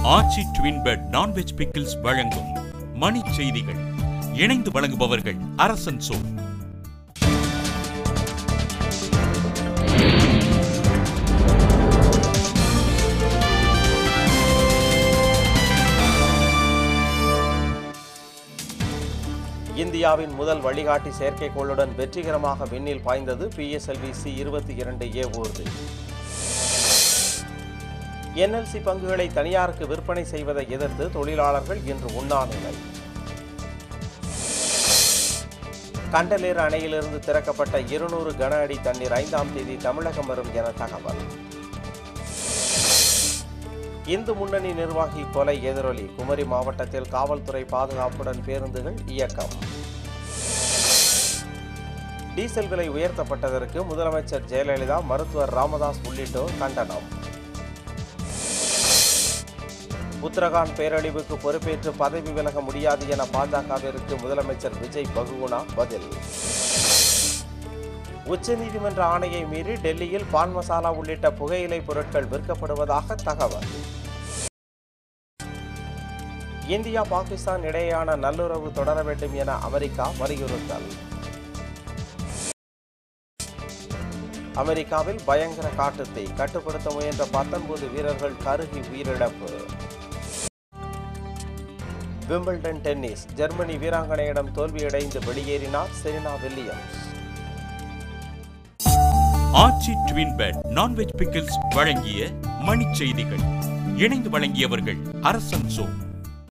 ஆச்சி twin bed non veg pickles வழங்கும் மணி செய்திகள் இணைந்து வழங்குபவர்கள் அரசன் சோ இந்தியாவின் முதல் வழிகாட்டி செயற்கைக்கோளுடன் வெற்றிகரமாக விண்ணில் பாய்ந்தது பிஎஸ்எல்வி சி இருபத்தி இரண்டு ஏ ஊர்தி என்எல்சி பங்குகளை தனியாருக்கு விற்பனை செய்வதை எதிர்த்து தொழிலாளர்கள் இன்று உண்ணாநிலை கண்டலேறு அணையிலிருந்து திறக்கப்பட்ட இருநூறு கன அடி தண்ணீர் ஐந்தாம் தேதி தமிழகம் வரும் என தகவல் இந்து முன்னணி நிர்வாகி கொலை எதிரொலி குமரி மாவட்டத்தில் காவல்துறை பாதுகாப்புடன் பேருந்துகள் இயக்கம் டீசல் விலை உயர்த்தப்பட்டதற்கு முதலமைச்சர் ஜெயலலிதா மருத்துவர் ராமதாஸ் உள்ளிட்டோர் கண்டனம் உத்தரகாண்ட் பேரழிவுக்கு பொறுப்பேற்று பதவி விலக முடியாது என பாஜகவிற்கு முதலமைச்சர் விஜய் பகுகுணா பதில் உச்சநீதிமன்ற ஆணையை மீறி டெல்லியில் பான் மசாலா உள்ளிட்ட புகையிலை பொருட்கள் விற்கப்படுவதாக தகவல் இந்தியா பாகிஸ்தான் இடையேயான நல்லுறவு தொடர வேண்டும் என அமெரிக்கா வலியுறுத்தல் அமெரிக்காவில் பயங்கர காட்டுத்தீ கட்டுப்படுத்த முயன்ற பத்தொன்பது வீரர்கள் கருகி உயிரிழப்பு விம்பிள்டன் டென்னிஸ் ஜெர்மனி வீராங்கனையிடம் தோல்வியடைந்து வெளியேறினார் Serena Williams Aachi twin bed non veg pickles வழங்கிய மணி செய்திகள் இணைந்து வழங்கியவர்கள் அரசன் சோ